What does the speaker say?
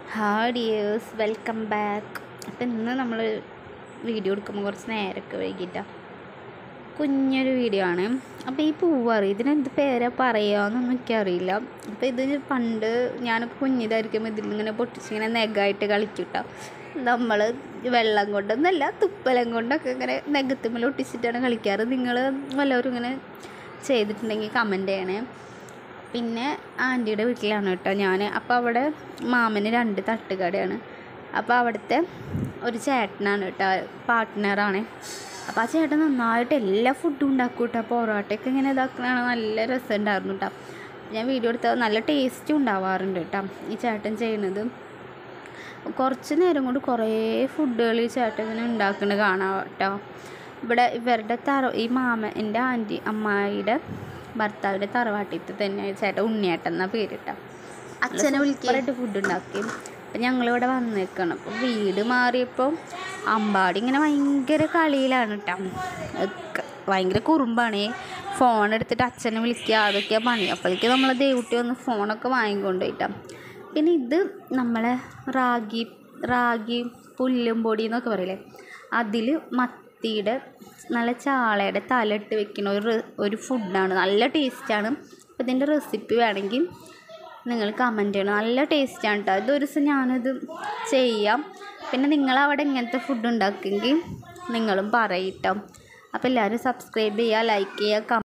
hi dears welcome back അപ്പം ഇന്ന് നമ്മൾ വീഡിയോ എടുക്കുമ്പോൾ കുറച്ച് നേരമൊക്കെ വൈകിട്ടാണ് കുഞ്ഞൊരു വീഡിയോ ആണ് അപ്പോൾ ഈ പൂവറി ഇതിനെന്ത് പേരാ പറയുകയെന്നൊന്നും എനിക്കറിയില്ല അപ്പോൾ ഇത് പണ്ട് ഞാനൊക്കെ കുഞ്ഞിതായിരിക്കുമ്പോൾ ഇതിലിങ്ങനെ പൊട്ടിച്ചിങ്ങനെ നെഗായിട്ട് കളിക്കൂട്ടോ നമ്മൾ വെള്ളം കൊണ്ടൊന്നല്ല തുപ്പലം കൊണ്ടൊക്കെ ഇങ്ങനെ നെഗത്തുമ്മൽ ഒട്ടിച്ചിട്ടാണ് കളിക്കാറ് നിങ്ങൾ വല്ലവരും ഇങ്ങനെ ചെയ്തിട്ടുണ്ടെങ്കിൽ കമൻറ്റ് ചെയ്യണേ പിന്നെ ആൻറ്റിയുടെ വീട്ടിലാണ് കേട്ടോ ഞാൻ അപ്പോൾ അവിടെ മാമന് രണ്ട് തട്ടുകടയാണ് അപ്പോൾ അവിടുത്തെ ഒരു ചേട്ടനാണ് കേട്ടോ പാർട്ട്ണറാണ് അപ്പോൾ ആ ചേട്ടൻ നന്നായിട്ട് എല്ലാ ഫുഡും ഉണ്ടാക്കും കേട്ടോ പൊറോട്ടയൊക്കെ ഇങ്ങനെ ഇതാക്കണതാണ് നല്ല രസമുണ്ടായിരുന്നു കേട്ടോ ഞാൻ വീഡിയോ എടുത്താൽ നല്ല ടേസ്റ്റും ഉണ്ടാവാറുണ്ട് കേട്ടോ ഈ ചേട്ടൻ ചെയ്യണത് കുറച്ച് നേരം കൊണ്ട് കുറേ ഫുഡുകൾ ഈ ചേട്ടൻ ഇങ്ങനെ ഉണ്ടാക്കുന്നത് കാണാം കേട്ടോ ഇവിടെ ഇവരുടെ തറ ഈ മാമ എൻ്റെ ആൻറ്റി അമ്മായിയുടെ ഭർത്താവിൻ്റെ തറവാട്ടിൽ തന്നെ ചേട്ടൻ ഉണ്ണിയേട്ടൻ എന്നാ പേര് കേട്ടോ അച്ഛനെ വിളിക്കാനായിട്ട് ഫുഡ് ഉണ്ടാക്കി അപ്പം ഞങ്ങളിവിടെ വന്നേക്കാണ് അപ്പോൾ വീട് മാറിയപ്പോൾ അമ്പാടി ഇങ്ങനെ ഭയങ്കര കളിയിലാണ് കേട്ടോ ഒക്കെ ഭയങ്കര കുറുമ്പാണ് ഫോൺ എടുത്തിട്ട് അച്ഛനെ വിളിക്കുക അതൊക്കെയാണ് പണി അപ്പോഴേക്ക് നമ്മൾ ദേവുട്ടി വന്ന് ഫോണൊക്കെ വാങ്ങിക്കൊണ്ട് പോയിട്ടാ പിന്നെ ഇത് നമ്മളെ റാഗി റാഗി പുല്ലും പൊടി എന്നൊക്കെ പറയില്ലേ അതിൽ മത്തിയുടെ നല്ല ചാളയുടെ തല ഇട്ട് വെക്കുന്ന ഒരു ഒരു ഫുഡാണ് നല്ല ടേസ്റ്റാണ് അപ്പോൾ ഇതിൻ്റെ റെസിപ്പി വേണമെങ്കിൽ നിങ്ങൾ കമൻറ്റ് ചെയ്യണം നല്ല ടേസ്റ്റാണ് കേട്ടോ ഇതൊരു ദിവസം ഞാനത് ചെയ്യാം പിന്നെ നിങ്ങളവിടെ ഇങ്ങനത്തെ ഫുഡ് ഉണ്ടാക്കുമെങ്കിൽ നിങ്ങളും പറയും കേട്ടോ അപ്പോൾ എല്ലാവരും സബ്സ്ക്രൈബ് ചെയ്യുക ലൈക്ക് ചെയ്യുക